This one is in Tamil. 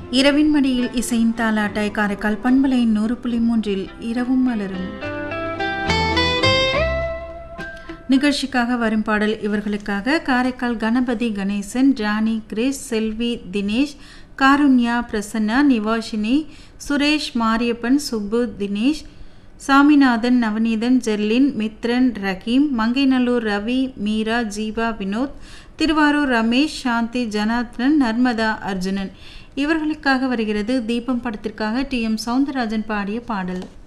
இரவின் மடியில் இசையின் தாலாட்டாய் காரைக்கால் பண்பலையின் நூறு புள்ளி மூன்றில் இரவும் மலரும் நிகழ்ச்சிக்காக வரும் பாடல் இவர்களுக்காக காரைக்கால் கணபதி கணேசன் ஜானி கிரேஸ் செல்வி தினேஷ் காருண்யா பிரசன்னா நிவாஷினி சுரேஷ் மாரியப்பன் சுப்பு தினேஷ் சாமிநாதன் நவநீதன் ஜெர்லின் மித்ரன் ரஹீம் மங்கைநல்லூர் ரவி மீரா ஜீவா வினோத் திருவாரூர் ரமேஷ் சாந்தி ஜனார்த்தனன் நர்மதா அர்ஜுனன் இவர்களுக்காக வருகிறது தீபம் படத்திற்காக டி எம் சவுந்தரராஜன் பாடிய பாடல்